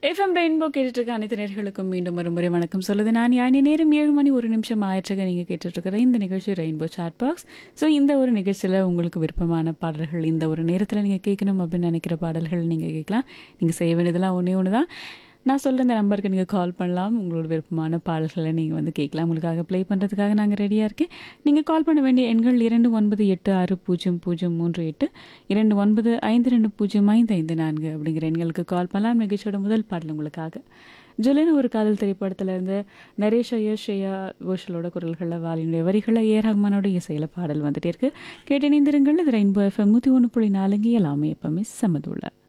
FM rainbow கேட்டுட்டு இருக்க அனைத்து நேர்களுக்கும் மீண்டும் ஒரு முறை வணக்கம் சொல்லுது நான் யானி நேரம் ஏழு மணி ஒரு நிமிஷம் ஆயிற்றுக்க நீங்கள் கேட்டுட்டு இருக்கிற இந்த நிகழ்ச்சி ரெயின்போ சாட் பாக்ஸ் ஸோ இந்த ஒரு நிகழ்ச்சியில் உங்களுக்கு விருப்பமான பாடல்கள் இந்த ஒரு நேரத்தில் நீங்கள் கேட்கணும் அப்படின்னு நினைக்கிற பாடல்கள் நீங்கள் கேட்கலாம் நீங்கள் செய்ய வேண்டியதெல்லாம் ஒன்றே ஒன்று தான் நான் சொல்கிற இந்த நம்பருக்கு நீங்கள் கால் பண்ணலாம் உங்களோட விருப்பமான பாடல்களை நீங்கள் வந்து கேட்கலாம் உங்களுக்காக ப்ளே பண்ணுறதுக்காக நாங்கள் ரெடியாக இருக்கேன் நீங்கள் கால் பண்ண வேண்டிய எண்கள் இரண்டு ஒன்பது எட்டு ஆறு பூஜ்ஜியம் பூஜ்ஜியம் மூன்று எட்டு இரண்டு ஒன்பது ஐந்து ரெண்டு பூஜ்ஜியம் ஐந்து ஐந்து நான்கு அப்படிங்கிற எண்களுக்கு கால் பண்ணலாம் நிகழ்ச்சியோட முதல் பாடல் உங்களுக்காக ஜுலின் ஒரு காதல் திரைப்படத்துல இருந்து நரேஷ் ஐயர் ஸ்ரேயா கோஷலோட குரல்களில் வாலினுடைய வரிகளை ஏ ரஹ்மானோட இசையில் பாடல் வந்துட்டே இருக்கு கேட்டு இணைந்திருங்கள் இது ரெயின்போ எஃப்எம் நூற்றி ஒன்று புள்ளி நாலுங்க எல்லாமே எப்பவுமே சமதுள்ள